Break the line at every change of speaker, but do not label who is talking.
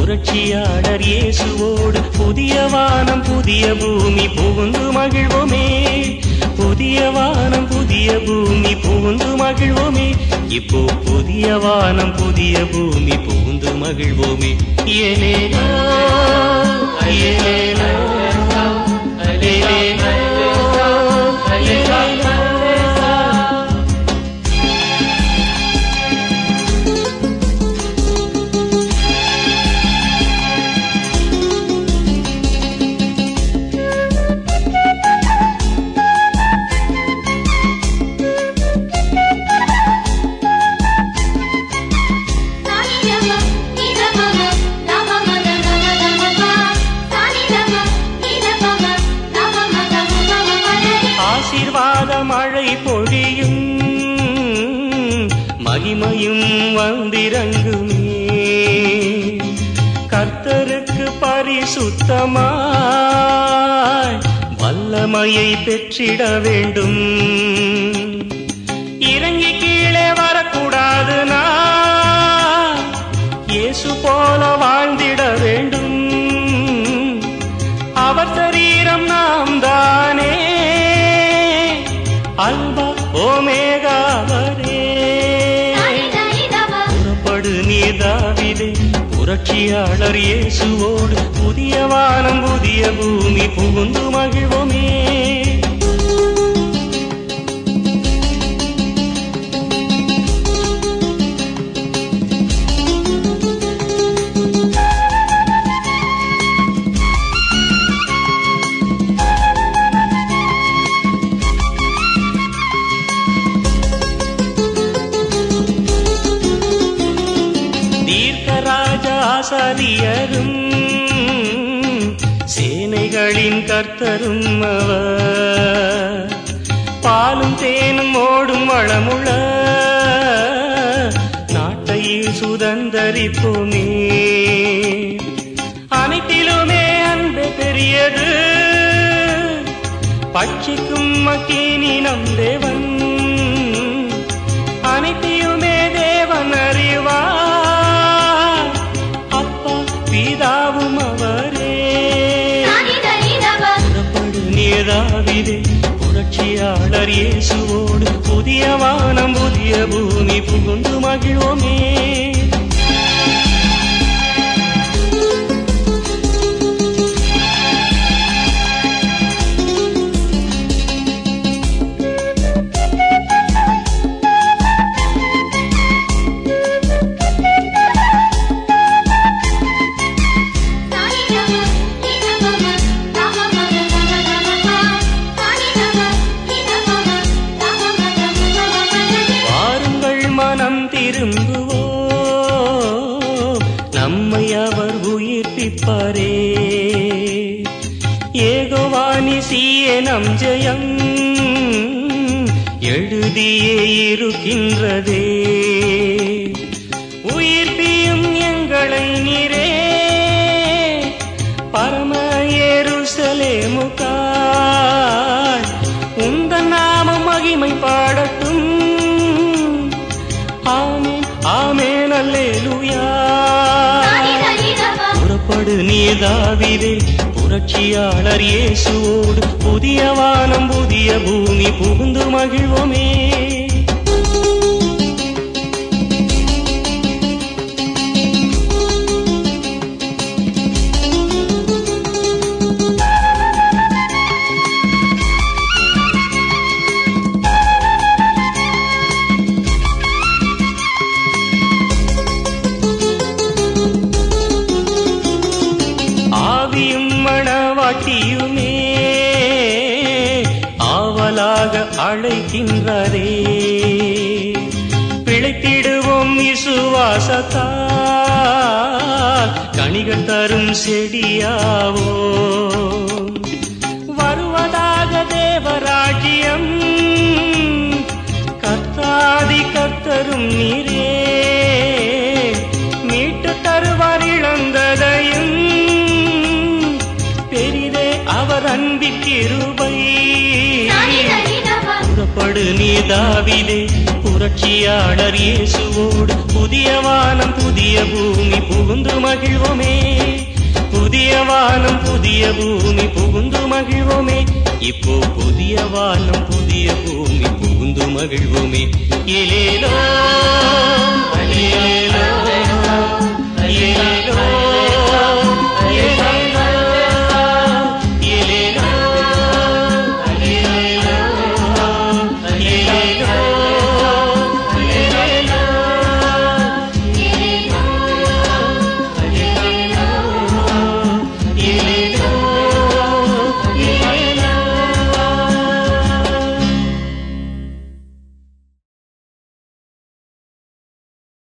புரட்சியாளர் இயேசுவோடு புதிய வானம் புதிய பூமி புகுந்து மகிழ்வோமே புதிய வானம் புதிய பூமி புகுந்து மகிழ்வோமே இப்போ புதிய வானம் புதிய பூமி புகுந்து மகிழ்வோமே ஏலேலோ ஏலேலோ அலேலேலோ அலேலேலோ ஆசீர்வாத மழை பொழியும் மகிமையும் வந்திறங்குமே கர்த்தருக்கு பரிசுத்தமாய் வல்லமையை பெற்றிட வேண்டும் இறங்கி கீழே வரக்கூடாது நான் இயேசு போல வாழ்ந்திட வேண்டும் அவர் சரீரம் நாம் தானே அல்பா ஓமேகாவரே புறப்படு நீ தாவிதே புரட்சியாளர் இயேசுவோடு புதிய வானம் புதிய பூமி புகுந்து மகிழ்வோமே தீர்க்கராஜாசரியரும் சேனைகளின் கர்த்தரும் அவர் பாலும் தேனும் ஓடும் வளமுள்ள நாட்டையில் சுதந்தரிப்போமே அனைத்திலுமே அன்பு பெரியது பட்சிக்கும் மக்கீனி நம் தேவன் அனைத்தையுமே தேவன் அறிவார் அப்பா பிதாவும் அவரே புறப்படு நீதாவிதே புரட்சியாளர் இயேசுவோடு புதிய வானம் புதிய பூமி புகுந்து மகிழ்வோமே வாருங்கள் மனம் திரும்புவோ நம்மை அவர் உயிர்ப்பிப்பாரே ஏகோவானி சீயே நம் ஜெயம் எழுதியே இருக்கின்றதே உயிர்ப்பியும் எங்களை நீரே பரம எருசலேமுகாய் உந்த நாமம் மகிமை பாடட்டும் ஆமேன் ஆமேன் அல்லேலூயா புறப்படு நீ தாவிதே புரட்சியாளர் இயேசுவோடு புதிய வானம் புதிய பூமி புகுந்து மகிழ்வோமே ஆவியும் மணவாட்டியுமே ஆவலாக அழைக்கின்றரே பிழைத்திடுவோம் விசுவாசத்தால் கனிகள் தரும் செடியாவோ வருவதாக தேவராஜ்யம் கர்த்தாதி கர்த்தரும் நீரே மீட்டு தருவார் இழந்ததையும் பெரிதே அவர் அன்பிற்கிருபை புறப்படு நீ தாவிதே புரட்சியாளர் இயேசுவோடு புதிய வானம் புதிய பூமி புகுந்து மகிழ்வோமே புதிய வானம் புதிய பூமி புகுந்து மகிழ்வோமே இப்போ புதிய வானம் புதிய பூமி புகுந்து மகிழ்வோமே இலேலோ